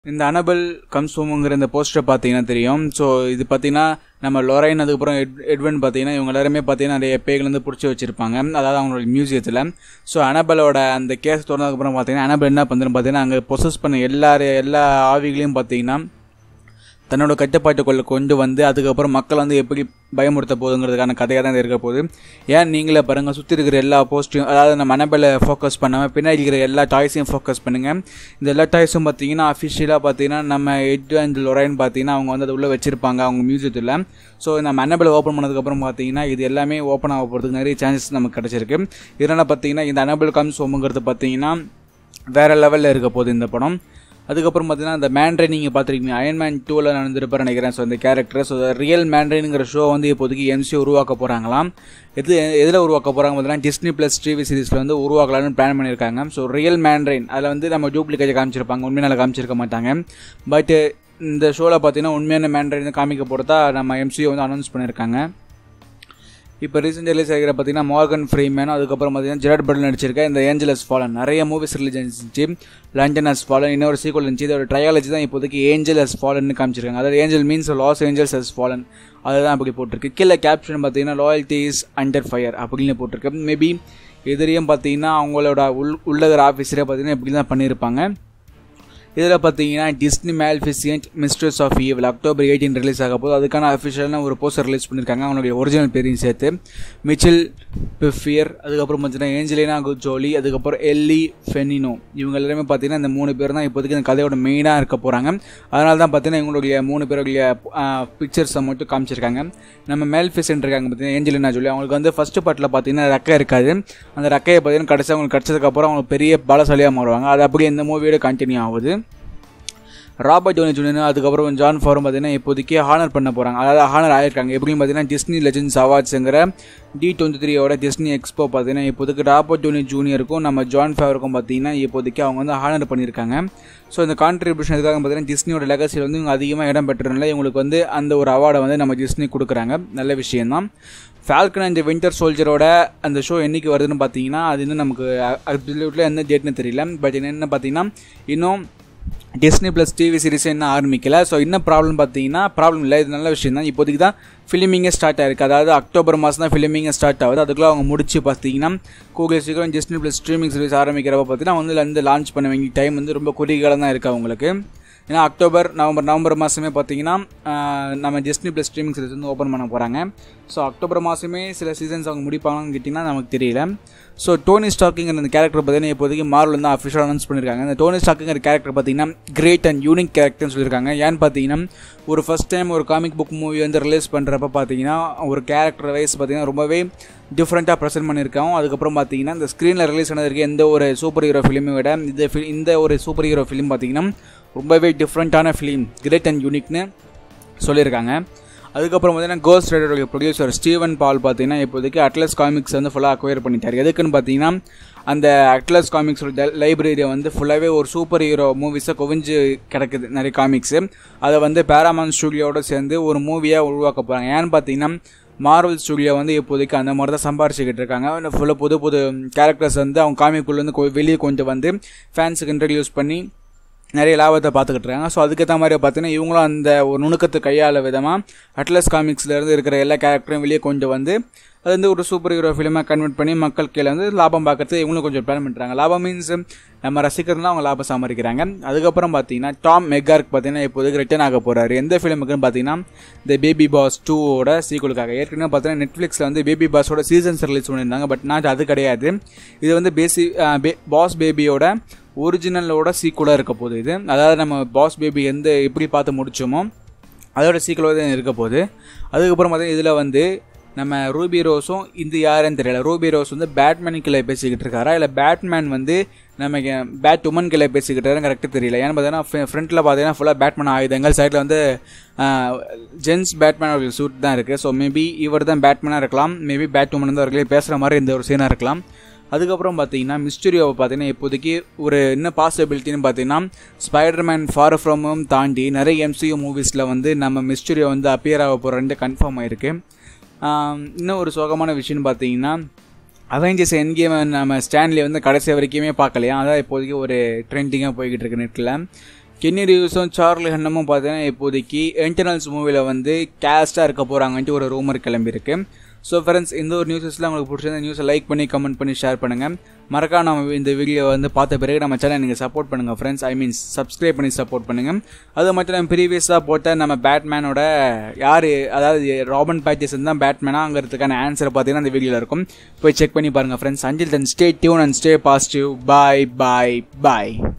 இந்த Annabelle comes ஹோமுங்கிற இந்த poster பார்த்தீங்கன்னா தெரியும் ஸோ இது பார்த்தீங்கன்னா நம்ம லொரைன் அதுக்கப்புறம் எட் எட்வன் பார்த்தீங்கன்னா இவங்க எல்லாருமே பார்த்தீங்கன்னா நிறைய பேய்கள் பிடிச்சி வச்சிருப்பாங்க அதாவது அவங்களோட மியூசியத்தில் ஸோ அனபலோட அந்த கேஸ் திறந்ததுக்கப்புறம் பார்த்தீங்கன்னா அனபல் என்ன பண்ணுறதுன்னு பார்த்தீங்கன்னா அங்கே பொசஸ் பண்ண எல்லாரு எல்லா ஆவிகளையும் பார்த்தீங்கன்னா தன்னோட கட்டுப்பாட்டுக்குள்ள கொண்டு வந்து அதுக்கப்புறம் மக்கள் வந்து எப்படி பயமுறுத்த போகுதுங்கிறதுக்கான கதையாக தான் இது இருக்க போகுது ஏன் நீங்களே பாருங்கள் சுற்றி இருக்கிற எல்லா போஸ்ட்டையும் அதாவது நம்ம அனபலை ஃபோக்கஸ் பண்ணாமல் பின்னாடி இருக்கிற எல்லா டாய்ஸையும் ஃபோக்கஸ் பண்ணுங்கள் இந்த எல்லா டாய்ஸும் பார்த்தீங்கன்னா அஃபிஷியலாக பார்த்தீங்கன்னா நம்ம எட் அண்ட் லொரைன் பார்த்தீங்கன்னா அவங்க வந்து அது உள்ளே வச்சிருப்பாங்க அவங்க மியூசியத்தில் ஸோ நம்ம அனபலை ஓப்பன் பண்ணதுக்கப்புறம் பார்த்தீங்கன்னா இது எல்லாமே ஓப்பன் ஆக போகிறதுக்கு நிறைய சான்சஸ் நமக்கு கிடச்சிருக்கு இதனால் பார்த்தீங்கன்னா இந்த அனபல் கம்ஸ் ஹோமுங்கிறது பார்த்தீங்கன்னா வேறு லெவலில் இருக்க போகுது இந்த படம் அதுக்கப்புறம் பார்த்தீங்கன்னா அந்த மேண்ட்ரைன் நீங்கள் பார்த்துருக்கீங்க அயன்மேன் டூவில் நடந்திருப்பார் நினைக்கிறேன் ஸோ அந்த கேரக்டர் ஸோ ரியல் மேண்ட்ரைனுங்கிற ஷோ வந்து இப்போதைக்கு எம்சி உருவாக்க போகிறாங்களாம் எது எதில் உருவாக்க போகிறாங்க பார்த்தீங்கன்னா டிஸ்னி ப்ளஸ் டிவி சீரிஸில் வந்து உருவாக்கலாம்னு பிளான் பண்ணியிருக்காங்க ஸோ ரியல் மேண்ட்ரைன் அதில் வந்து நம்ம டூப்ளிகேட் காமிச்சிருப்பாங்க உண்மையான காமிச்சிருக்க மாட்டாங்க பட் இந்த ஷோவில் பார்த்தீங்கன்னா உண்மையான மேண்ட்ரைன் காமிக்க போகிறதா நம்ம எம்சிஓ வந்து அனௌன்ஸ் பண்ணியிருக்காங்க இப்போ ரீசெண்ட் ரிலீஸ் ஆகிற பார்த்தீங்கன்னா மார்கன் ஃப்ரீமேன் அதுக்கப்புறம் பார்த்தீங்கன்னா ஜெரட் பட்டன் நடிச்சிருக்க இந்த ஏஞ்சலஸ் ஃபாலன் நிறைய மூவிஸ் ரிலீஸ் இருந்துச்சு லண்டன் அஸ் ஃபாலன் இன்னொரு சீக்வல் இருந்துச்சு இதோட ட்ரையாலஜி தான் இப்போதைக்கு ஏஞ்சல் அஸ் ஃபாலன் காமிச்சிருக்காங்க அதாவது angel means Los Angeles has fallen அதுதான் அப்படி போட்டிருக்கு கீழே கேப்ஷன் பார்த்தீங்கன்னா லாயல்டிஸ் அண்டர் ஃபயர் அப்படின்னு போட்டிருக்கு மேபி எதிரியும் பார்த்தீங்கன்னா அவங்களோட உள் உள்ளகிற ஆஃபீஸரே பார்த்தீங்கன்னா இப்படி தான் பண்ணியிருப்பாங்க இதில் பார்த்தீங்கன்னா Disney Maleficent Mistress of Evil October eighteen release ஆக போது அதுக்கான அஃபிஷியலான ஒரு போஸ்டர் ரிலீஸ் பண்ணியிருக்காங்க அவனுடைய ஒரிஜினல் பேரையும் சேர்த்து மிச்சில் பிஃபியர் அதுக்கப்புறம் பார்த்தீங்கன்னா ஏஞ்சலினா ஜோலி அதுக்கப்புறம் எல்லி ஃபெனினோ இவங்க எல்லாருமே பார்த்தீங்கன்னா இந்த மூணு பேர் தான் இப்போதைக்கு இந்த கதையோட மெயினாக இருக்க போகிறாங்க அதனால தான் பார்த்தீங்கன்னா இவங்களுடைய மூணு பேருடைய பிக்சர்ஸை மட்டும் காமிச்சிருக்காங்க நம்ம மேல்ஃபிசன்ட் இருக்காங்க பார்த்தீங்கன்னா ஏஞ்சலினா ஜோலி அவங்களுக்கு வந்து ஃபஸ்ட்டு பாட்டில் பார்த்தீங்கன்னா ரெக்கை இருக்காது அந்த ரெக்கையை பார்த்தீங்கன்னா கடைசி அவங்களுக்கு கிடச்சதுக்கப்புறம் அவங்க பெரிய பலசாலியாக மாறுவாங்க அது அப்படியே இந்த மூவியோட கண்டினியூ ஆகுது ராபர்ட் டோனி ஜூனியர் அதுக்கப்புறம் ஜான் ஃபாரும் பார்த்தீங்கன்னா இப்போதைக்கு ஹானர் பண்ண போகிறாங்க அதாவது ஹானர் ஆயிருக்காங்க எப்படின்னு பார்த்தீங்கன்னா டிஸ்னி லெஜெண்ட்ஸ் அவார்ட்ஸுங்கிற டி டுவெண்ட்டி த்ரீயோட டிஸ்னி எக்ஸ்போ பார்த்தீங்கன்னா இப்போதைக்கு ராபர்ட் டோனி ஜூனியருக்கும் நம்ம ஜான் ஃபேவருக்கும் பார்த்தீங்கன்னா இப்போதைக்கு அவங்க வந்து ஹானர் பண்ணியிருக்காங்க ஸோ இந்த கான்ட்ரிபியூஷன் எதுக்காக பார்த்தீங்கன்னா டிஸ்னியோட லெகசியில் வந்து இவங்க அதிகமாக இடம் பெற்றதுனால இவங்களுக்கு வந்து அந்த ஒரு அவார்டை வந்து நம்ம டிஸ்னி கொடுக்குறாங்க நல்ல விஷயம்தான் ஃபால்கன் அண்ட் வின்டர் சோல்ஜரோட அந்த ஷோ என்றைக்கு வருதுன்னு பார்த்தீங்கன்னா அது இன்னும் நமக்கு அப்சல்யூட்டில் எந்த டேட்னு தெரியல பட் என்ன பார்த்தீங்கன்னா இன்னும் டிஸ்னி ப்ளஸ் டிவி சீரிஸ் என்ன ஆரம்பிக்கல ஸோ என்ன ப்ராப்ளம் பார்த்தீங்கன்னா ப்ராப்ளம் இல்லை இது நல்ல விஷயம் தான் இப்போதைக்கு தான் ஃபிலிமிங்கே ஸ்டார்ட் ஆயிருக்கு அதாவது அக்டோபர் மாதம் தான் ஃபிலிமிங்கே ஸ்டார்ட் ஆகுது அதுக்குள்ளே அவங்க முடிச்சு பார்த்தீங்கன்னா கூகுள் சீக்கிரம் டிஸ்னி ப்ளஸ் ஸ்ட்ரீமிங் சர்வீஸ் ஆரம்பிக்கிறப்ப பார்த்தீங்கன்னா வந்து வந்து லான்ச் பண்ண வேண்டிய டைம் வந்து ரொம்ப குறுகிய தான் இருக்குது அவங்களுக்கு ஏன்னா அக்டோபர் நவம்பர் நவம்பர் மாதமே பார்த்தீங்கன்னா நம்ம டிஸ்னி ப்ளஸ் ஸ்ட்ரீமிங் சர்வீஸ் வந்து ஓப்பன் பண்ண போகிறாங்க ஸோ அக்டோபர் மாதமே சில சீசன்ஸ் அவங்க முடிப்பாங்கன்னு கேட்டிங்கன்னா நமக்கு தெரியல ஸோ டோனி ஸ்டாக்கிங்கிற அந்த கேரக்டர் பார்த்தீங்கன்னா இப்போதைக்கு மார்வல் வந்து அஃபிஷியல் அனௌன்ஸ் பண்ணியிருக்காங்க இந்த டோனி ஸ்டாக்கிங்கிற கேரக்டர் பார்த்தீங்கன்னா கிரேட் அண்ட் யூனிக் கேரக்டர்னு சொல்லியிருக்காங்க ஏன்னு பார்த்தீங்கன்னா ஒரு ஃபஸ்ட் டைம் ஒரு காமிக் புக் மூவி வந்து ரிலீஸ் பண்ணுறப்ப பார்த்தீங்கன்னா ஒரு கேரக்டர் வைஸ் பார்த்தீங்கன்னா ரொம்பவே டிஃப்ரெண்ட்டாக ப்ரெசென்ட் பண்ணியிருக்காங்க அதுக்கப்புறம் பார்த்தீங்கன்னா இந்த ஸ்க்ரீனில் ரிலீஸ் ஆனதுக்கு எந்த ஒரு சூப்பர் ஹீரோ ஃபிலிமை விட இந்த ஃபில் இந்த ஒரு சூப்பர் ஹீரோ ஃபிலிம் பார்த்தீங்கன்னா ரொம்பவே டிஃப்ரெண்ட்டான ஃபிலிம் கிரேட் அண்ட் யூனிக்னு சொல்லியிருக்காங்க அதுக்கப்புறம் பார்த்தீங்கன்னா கோஸ்ட் ரைடருடைய ப்ரொடியூசர் ஸ்டீவன் பால் பார்த்தீங்கன்னா இப்போதைக்கு அட்லஸ் காமிக்ஸ் வந்து ஃபுல்லாக அக்வயர் பண்ணிட்டார் எதுக்குன்னு பார்த்தீங்கன்னா அந்த அட்லஸ் காமிக்ஸோட லைப்ரரியை வந்து ஃபுல்லாகவே ஒரு சூப்பர் ஹீரோ மூவிஸை குவிஞ்சு கிடக்குது நிறைய காமிக்ஸு அதை வந்து பேராமான் ஸ்டூடியோட சேர்ந்து ஒரு மூவியாக உருவாக்க போகிறாங்க ஏன்னு பார்த்தீங்கன்னா மார்வல் ஸ்டுடியோ வந்து இப்போதைக்கு அந்த மாதிரி தான் சம்பாரிச்சுக்கிட்டு இருக்காங்க ஃபுல்லாக புது புது கேரக்டர்ஸ் வந்து அவங்க காமிக்குள்ளேருந்து வெளியே கொண்டு வந்து ஃபேன்ஸுக்கு இன்ட்ரடியூஸ் பண்ணி நிறைய லாபத்தை பார்த்துக்கிட்டு இருக்காங்க ஸோ அதுக்கேற்ற மாதிரி பார்த்தீங்கன்னா இவங்களும் அந்த ஒரு நுணுக்கத்தை கையாள விதமாக அட்லஸ் காமிக்ஸ்லேருந்து இருக்கிற எல்லா கேரக்டரையும் வெளியே கொண்டு வந்து அது வந்து ஒரு சூப்பர் ஹீரோ ஃபிலிமாக கன்வெர்ட் பண்ணி மக்கள் கீழே வந்து லாபம் பார்க்கறது இவங்களும் கொஞ்சம் பிளான் பண்ணுறாங்க லாபம் மீன்ஸ் நம்ம ரசிக்கிறதுனா அவங்க லாபம் சம்பாதிக்கிறாங்க அதுக்கப்புறம் பார்த்தீங்கன்னா டாம் மெக்கார்க் பார்த்தீங்கன்னா இப்போதைக்கு ரிட்டர்ன் ஆக போகிறாரு எந்த ஃபிலிமுக்குன்னு பார்த்தீங்கன்னா இந்த பேபி பாஸ் டூவோட சீக்குவலுக்காக ஏற்கனவே பார்த்தீங்கன்னா நெட்ஃப்ளிக்ஸில் வந்து பேபி பாஸோட சீசன்ஸ் ரிலீஸ் பண்ணியிருந்தாங்க பட் நாட் அது கிடையாது இது வந்து பேசி பாஸ் பேபியோட ஒரிஜினலோட சீக்குவலாக இருக்க போகுது இது அதாவது நம்ம பாஸ் பேபி எந்த எப்படி பார்த்து முடிச்சோமோ அதோட சீக்குவலாக தான் இருக்க போகுது அதுக்கப்புறம் பார்த்தீங்கன்னா இதில் வந்து நம்ம ரூபி ரோஸும் இது யாருன்னு தெரியல ரூபி ரோஸ் வந்து பேட்மேன் கிளை பேசிக்கிட்டு இருக்காரா இல்லை பேட்மேன் வந்து நமக்கு பேட் உமன் கிளை பேசிக்கிட்டாரு கரெக்டாக தெரியல ஏன்னு பார்த்தீங்கன்னா ஃப்ரண்ட்டில் பார்த்தீங்கன்னா ஃபுல்லாக பேட்மேன் ஆயுதங்கள் சைடில் வந்து ஜென்ஸ் பேட்மேன் அவர்கள் சூட் தான் இருக்குது ஸோ மேபி இவர் தான் பேட்மேனாக இருக்கலாம் மேபி பேட் உமன் வந்து அவர்களே பேசுகிற மாதிரி இந்த ஒரு சீனாக இருக்கலாம் அதுக்கப்புறம் பார்த்தீங்கன்னா மிஸ்டரியோவை பார்த்தீங்கன்னா இப்போதைக்கு ஒரு என்ன பாசிபிலிட்டின்னு பார்த்தீங்கன்னா ஸ்பைடர்மேன் ஃபார் ஃப்ரமும் தாண்டி நிறைய எம்சியூ மூவிஸில் வந்து நம்ம மிஸ்டரியோ வந்து அப்பியர் ஆக போகிறன்ட்டு கன்ஃபார்ம் ஆயிருக்கு இன்னும் ஒரு சோகமான விஷயம்னு பார்த்தீங்கன்னா அவெஞ்சர்ஸ் என் கேம் நம்ம ஸ்டான்லி வந்து கடைசி வரைக்குமே பார்க்கலையா அதான் இப்போதைக்கு ஒரு ட்ரெண்டிங்காக போய்கிட்டு இருக்கு நெட்டில் கென்னி ரிவ்ஸும் சார்லி ஹன்னமும் பார்த்தீங்கன்னா இப்போதைக்கு இன்டர்னல்ஸ் மூவியில் வந்து கேஸ்ட்டாக இருக்க போகிறாங்கன்ட்டு ஒரு ரூமர் கிளம்பியிருக்கு ஸோ ஃப்ரெண்ட்ஸ் இந்த ஒரு நியூஸஸ்லாம் உங்களுக்கு பிடிச்சிருந்த நியூஸை லைக் பண்ணி கமெண்ட் பண்ணி ஷேர் பண்ணுங்கள் மறக்காம நம்ம இந்த வீடியோ வந்து பார்த்த பிறகு நம்ம சேனல் நீங்கள் சப்போர்ட் பண்ணுங்கள் ஃப்ரெண்ட்ஸ் ஐ மீன்ஸ் சப்ஸ்கிரைப் பண்ணி சப்போர்ட் பண்ணுங்கள் அது மட்டும் நம்ம ப்ரீவியஸாக போட்ட நம்ம பேட்மேனோட யார் அதாவது ராபன் பேட்டிசன் தான் பேட்மேனாங்கிறதுக்கான ஆன்சர் பார்த்தீங்கன்னா அந்த வீடியோவில் இருக்கும் போய் செக் பண்ணி பாருங்கள் ஃப்ரெண்ட்ஸ் அஞ்சில் தன் stay tune and stay positive bye bye bye